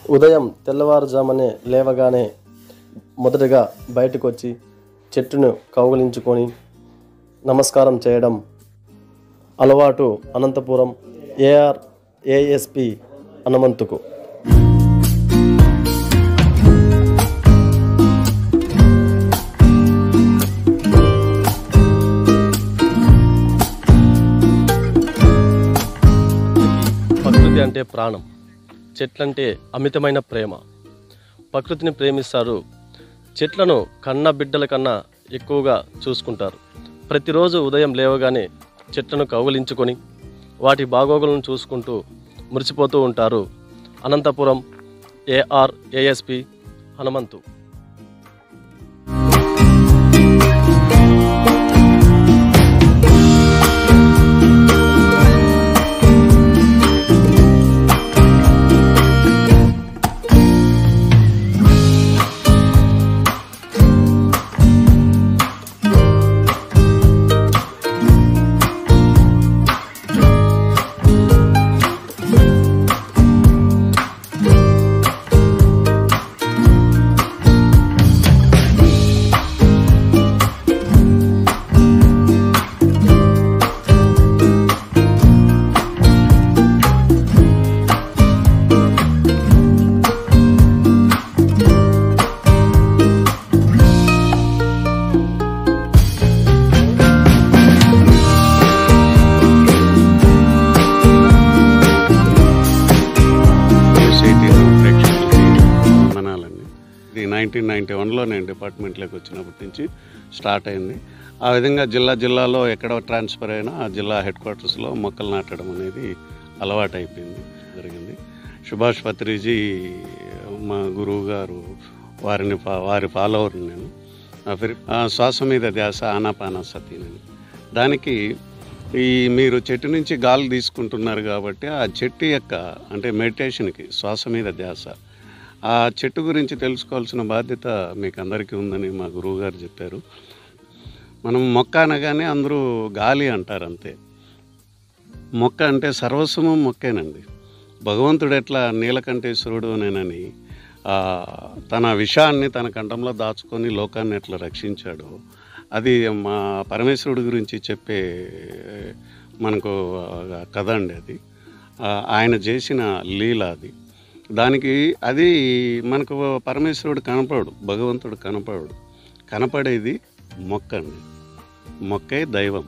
ఉదయం తెల్లవారుజామునే లేవగానే మొదటగా బయటకు వచ్చి చెట్టును కౌగిలించుకొని నమస్కారం చేయడం అలవాటు అనంతపురం ఏఆర్ ఏఎస్పి హనుమంతుకు ప్రకృతి అంటే ప్రాణం చెట్లంటే అమితమైన ప్రేమ ప్రకృతిని ప్రేమిస్తారు చెట్లను కన్న బిడ్డల కన్నా ఎక్కువగా చూసుకుంటారు ప్రతిరోజు ఉదయం లేవగానే చెట్లను కౌగిలించుకొని వాటి బాగోగులను చూసుకుంటూ మురిసిపోతూ ఉంటారు అనంతపురం ఏఆర్ ఏఎస్పి హనుమంతు సొసైటీలో ప్రేక్షకులకి వందనాలండి ఇది నైన్టీన్ నైంటీ వన్లో నేను డిపార్ట్మెంట్లోకి వచ్చినప్పటి నుంచి స్టార్ట్ అయింది ఆ విధంగా జిల్లా జిల్లాలో ఎక్కడ ట్రాన్స్ఫర్ అయినా ఆ జిల్లా హెడ్ క్వార్టర్స్లో మొక్కలు నాటడం అనేది అలవాటు అయిపోయింది జరిగింది సుభాష్ పత్రిజీ మా గురువు గారు వారిని ఫా- వారి ఫాలోవర్ నేను ఆ ఫిర్- ఆ శ్వాస మీద ధ్యాస ఆనాపాన సతి నేను దానికి ఈ మీరు చెట్టు నుంచి గాలి తీసుకుంటున్నారు కాబట్టి ఆ చెట్టు యొక్క అంటే మెడిటేషన్కి శ్వాస మీద ధ్యాస ఆ చెట్టు గురించి తెలుసుకోవాల్సిన బాధ్యత మీకు అందరికీ ఉందని మా గురువుగారు చెప్పారు మనం మొక్క అనగానే అందరూ గాలి అంటారు అంతే మొక్క అంటే సర్వస్వము మొక్కేనండి భగవంతుడు ఎట్లా నీలకంఠేశ్వరుడు నేనని ఆ, తన విషాన్ని తన కంఠంలో దాచుకొని లోకాన్ని ఎట్లా రక్షించాడో అది మా పరమేశ్వరుడు గురించి చెప్పే మనకు ఆ, కథ అండి అది ఆ, ఆయన చేసిన లీల అది దానికి అది మనకు పరమేశ్వరుడు కనపడు భగవంతుడు కనపడు కనపడేది మొక్క అండి మొక్కే దైవం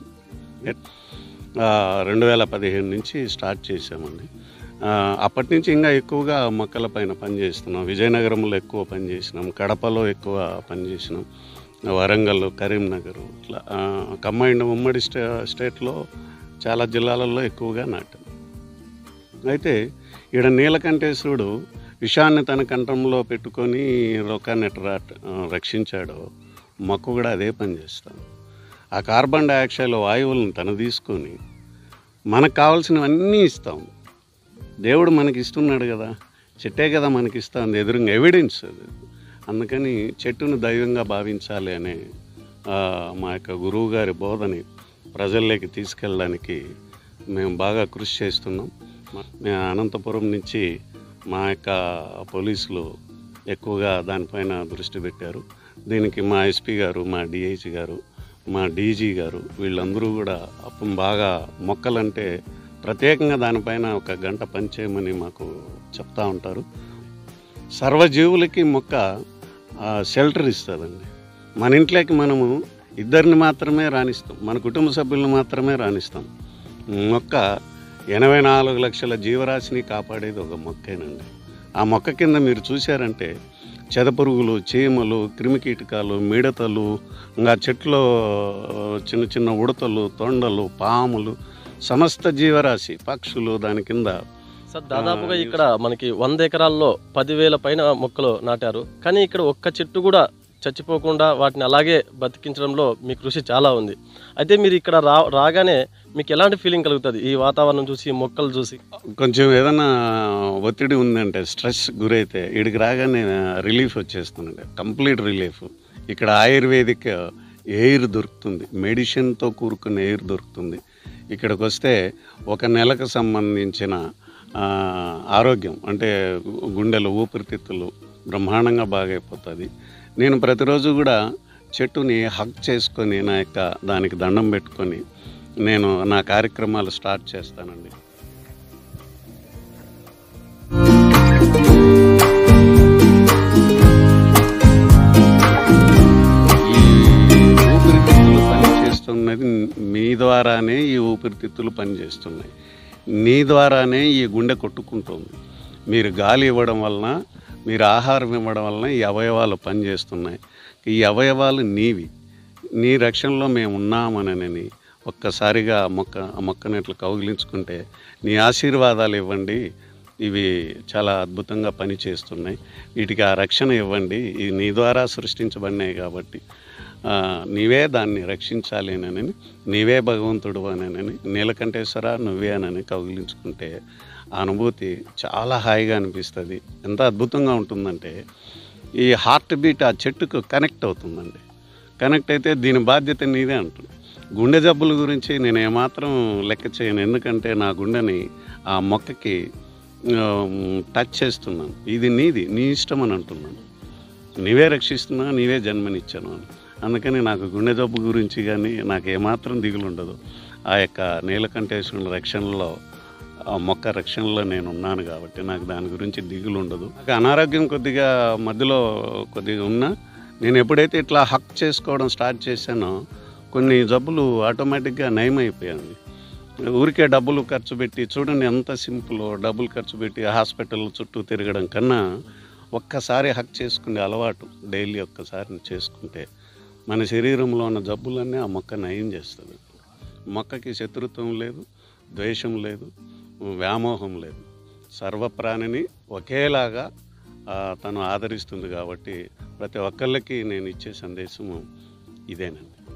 రెండు వేల పదిహేను నుంచి స్టార్ట్ చేసామండి ఆ, అప్పటి నుంచి ఇంకా ఎక్కువగా మొక్కల పైన పనిచేస్తున్నాం విజయనగరంలో ఎక్కువ పనిచేసినాం కడపలో ఎక్కువ పనిచేసినాం వరంగల్ కరీంనగర్ ఇట్లా కంబైండ్ ఉమ్మడి స్టే స్టేట్లో చాలా జిల్లాలలో ఎక్కువగా నాటాం అయితే ఈడ నీలకంఠేశ్వరుడు విషాన్ని తన కంఠంలో పెట్టుకొని లోకాన్ని ఎట్లా రక్షించాడో మొక్క కూడా అదే పని చేస్తాం ఆ కార్బన్ డైఆక్సైడ్ వాయువులను తన తీసుకొని మనకు కావాల్సినవన్నీ ఇస్తాం దేవుడు మనకి ఇస్తున్నాడు కదా చెట్టే కదా మనకి ఇస్తుంది ఎదురుగా ఎవిడెన్స్ అది అందుకని చెట్టును దైవంగా భావించాలి అనే ఆ, మా యొక్క గురువు గారి బోధని ప్రజల్లోకి తీసుకెళ్ళడానికి మేము బాగా కృషి చేస్తున్నాం మా- మేము అనంతపురం నుంచి మా యొక్క పోలీసులు ఎక్కువగా దానిపైన దృష్టి పెట్టారు దీనికి మా ఎస్పీ గారు మా డిఐజీ గారు మా డీజీ గారు వీళ్ళందరూ కూడా అప్పుడు బాగా మొక్కలంటే ప్రత్యేకంగా దానిపైన ఒక గంట పనిచేయమని మాకు చెప్తా ఉంటారు సర్వజీవులకి మొక్క షెల్టర్ ఇస్తుందండి మన ఇంట్లోకి మనము ఇద్దరిని మాత్రమే రాణిస్తాం మన కుటుంబ సభ్యులను మాత్రమే రాణిస్తాం మొక్క ఎనభై నాలుగు లక్షల జీవరాశిని కాపాడేది ఒక మొక్కేనండి ఆ మొక్క కింద మీరు చూశారంటే చెదపురుగులు చీమలు క్రిమికీటకాలు మిడతలు ఇంకా చెట్లో చిన్న చిన్న ఉడతలు తొండలు పాములు సమస్త జీవరాశి పక్షులు దాని కింద సార్ దాదాపుగా ఇక్కడ మనకి వంద ఎకరాల్లో పదివేల పైన మొక్కలు నాటారు కానీ ఇక్కడ ఒక్క చెట్టు కూడా చచ్చిపోకుండా వాటిని అలాగే బతికించడంలో మీ కృషి చాలా ఉంది అయితే మీరు ఇక్కడ రా రాగానే మీకు ఎలాంటి ఫీలింగ్ కలుగుతుంది ఈ వాతావరణం చూసి ఈ మొక్కలు చూసి కొంచెం ఏదైనా ఒత్తిడి ఉందంటే స్ట్రెస్ గురైతే ఇక్కడికి రాగానే రిలీఫ్ వచ్చేస్తుందండి కంప్లీట్ రిలీఫ్ ఇక్కడ ఆయుర్వేదిక్ ఎయిర్ దొరుకుతుంది మెడిసిన్తో కూరుకున్న ఎయిర్ దొరుకుతుంది ఇక్కడికి వస్తే ఒక నెలకు సంబంధించిన ఆ, ఆరోగ్యం అంటే గు- గుండెలు ఊపిరితిత్తులు బ్రహ్మాండంగా బాగైపోతుంది నేను ప్రతిరోజు కూడా చెట్టుని హక్ చేసుకొని నా యొక్క దానికి దండం పెట్టుకొని నేను నా కార్యక్రమాలు స్టార్ట్ చేస్తానండి ఈ ఊపిరితిత్తులు పనిచేస్తున్నది మీ ద్వారానే ఈ ఊపిరితిత్తులు పనిచేస్తున్నాయి నీ ద్వారానే ఈ గుండె కొట్టుకుంటుంది మీరు గాలి ఇవ్వడం వలన మీరు ఆహారం ఇవ్వడం వలన ఈ అవయవాలు పనిచేస్తున్నాయి ఈ అవయవాలు నీవి నీ రక్షణలో మేము ఉన్నామనని ఒక్కసారిగా ఆ మొక్క ఆ మొక్కని ఇట్లా కౌగిలించుకుంటే నీ ఆశీర్వాదాలు ఇవ్వండి ఇవి చాలా అద్భుతంగా పనిచేస్తున్నాయి వీటికి ఆ రక్షణ ఇవ్వండి ఇది నీ ద్వారా సృష్టించబడినాయి కాబట్టి ఆ, నీవే దాన్ని రక్షించాలి అని నీవే భగవంతుడు అని నీలకంఠేశ్వర నువ్వే అని కౌగిలించుకుంటే ఆ అనుభూతి చాలా హాయిగా అనిపిస్తుంది ఎంత అద్భుతంగా ఉంటుందంటే ఈ హార్ట్ బీట్ ఆ చెట్టుకు కనెక్ట్ అవుతుందండి కనెక్ట్ అయితే దీని బాధ్యత నీదే అంటుంది గుండె జబ్బుల గురించి నేను ఏమాత్రం లెక్క చేయను ఎందుకంటే నా గుండెని ఆ మొక్కకి ఆ, టచ్ చేస్తున్నాను ఇది నీది నీ ఇష్టం అని అంటున్నాను నీవే రక్షిస్తున్నా నీవే జన్మనిచ్చాను అని అందుకని నాకు గుండె జబ్బు గురించి కానీ నాకు ఏమాత్రం దిగులు ఉండదు ఆ యొక్క నీలకంఠేశ్వరుని రక్షణలో ఆ మొక్క రక్షణలో నేను ఉన్నాను కాబట్టి నాకు దాని గురించి దిగులు ఉండదు నాకు అనారోగ్యం కొద్దిగా మధ్యలో కొద్దిగా ఉన్నా నేను ఎప్పుడైతే ఇట్లా హక్ చేసుకోవడం స్టార్ట్ చేశానో కొన్ని జబ్బులు ఆటోమేటిక్గా నయమైపోయాయి ఊరికే డబ్బులు ఖర్చు పెట్టి చూడండి ఎంత సింపుల్ డబ్బులు ఖర్చు పెట్టి హాస్పిటల్ చుట్టూ తిరగడం కన్నా ఒక్కసారి హక్ చేసుకునే అలవాటు డైలీ ఒక్కసారి చేసుకుంటే మన శరీరంలో ఉన్న జబ్బులన్నీ ఆ మొక్క నయం చేస్తుంది మొక్కకి శత్రుత్వం లేదు ద్వేషం లేదు వ్యామోహం లేదు సర్వప్రాణిని ఒకేలాగా ఆ, తను ఆదరిస్తుంది కాబట్టి ప్రతి ఒక్కళ్ళకి నేను ఇచ్చే సందేశము ఇదేనండి